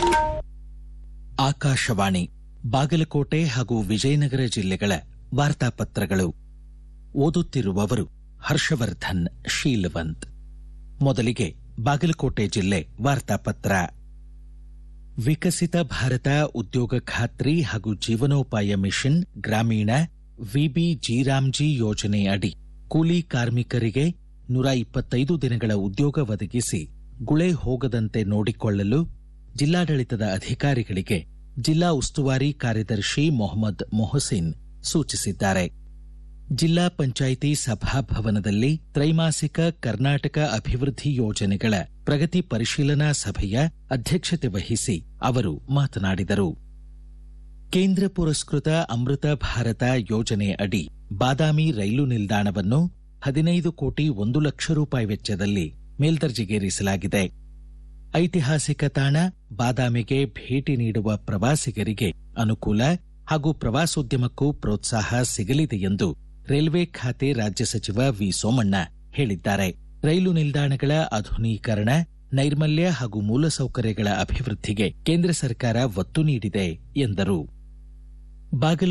ಆಕಾಶವಾಣಿ ಬಾಗಲಕೋಟೆ ಹಾಗೂ ವಿಜಯನಗರ ಜಿಲ್ಲೆಗಳ ವಾರ್ತಾಪತ್ರಗಳು ಓದುತ್ತಿರುವವರು ಹರ್ಷವರ್ಧನ್ ಶೀಲವಂತ್ ಮೊದಲಿಗೆ ಬಾಗಲಕೋಟೆ ಜಿಲ್ಲೆ ವಾರ್ತಾಪತ್ರ ವಿಕಸಿತ ಭಾರತ ಉದ್ಯೋಗ ಖಾತ್ರಿ ಹಾಗೂ ಜೀವನೋಪಾಯ ಮಿಷನ್ ಗ್ರಾಮೀಣ ವಿಬಿ ಜೀರಾಮ್ಜಿ ಯೋಜನೆ ಅಡಿ ಕೂಲಿ ಕಾರ್ಮಿಕರಿಗೆ ನೂರ ಇಪ್ಪತ್ತೈದು ದಿನಗಳ ಉದ್ಯೋಗ ಒದಗಿಸಿ ಗುಳೆ ಹೋಗದಂತೆ ನೋಡಿಕೊಳ್ಳಲು ಜಿಲ್ಲಾಡಳಿತದ ಅಧಿಕಾರಿಗಳಿಗೆ ಜಿಲ್ಲಾ ಉಸ್ತುವಾರಿ ಕಾರ್ಯದರ್ಶಿ ಮೊಹಮ್ಮದ್ ಮೊಹಸಿನ್ ಸೂಚಿಸಿದ್ದಾರೆ ಜಿಲ್ಲಾ ಪಂಚಾಯಿತಿ ಸಭಾಭವನದಲ್ಲಿ ತ್ರೈಮಾಸಿಕ ಕರ್ನಾಟಕ ಅಭಿವೃದ್ಧಿ ಯೋಜನೆಗಳ ಪ್ರಗತಿ ಪರಿಶೀಲನಾ ಸಭೆಯ ಅಧ್ಯಕ್ಷತೆ ವಹಿಸಿ ಅವರು ಮಾತನಾಡಿದರು ಕೇಂದ್ರ ಪುರಸ್ಕೃತ ಅಮೃತ ಭಾರತ ಯೋಜನೆ ಅಡಿ ಬಾದಾಮಿ ರೈಲು ನಿಲ್ದಾಣವನ್ನು ಹದಿನೈದು ಕೋಟಿ ಒಂದು ಲಕ್ಷ ರೂಪಾಯಿ ವೆಚ್ಚದಲ್ಲಿ ಮೇಲ್ದರ್ಜೆಗೇರಿಸಲಾಗಿದೆ ಐತಿಹಾಸಿಕ ತಾಣ ಬಾದಾಮಿಗೆ ಭೇಟಿ ನೀಡುವ ಪ್ರವಾಸಿಗರಿಗೆ ಅನುಕೂಲ ಹಾಗೂ ಪ್ರವಾಸೋದ್ಯಮಕ್ಕೂ ಪ್ರೋತ್ಸಾಹ ಸಿಗಲಿದೆ ಎಂದು ರೈಲ್ವೆ ಖಾತೆ ರಾಜ್ಯ ಸಚಿವ ವಿ ಸೋಮಣ್ಣ ಹೇಳಿದ್ದಾರೆ ರೈಲು ನಿಲ್ದಾಣಗಳ ಆಧುನೀಕರಣ ನೈರ್ಮಲ್ಯ ಹಾಗೂ ಮೂಲಸೌಕರ್ಯಗಳ ಅಭಿವೃದ್ಧಿಗೆ ಕೇಂದ್ರ ಸರ್ಕಾರ ಒತ್ತು ನೀಡಿದೆ ಎಂದರು ಬಾಗಲ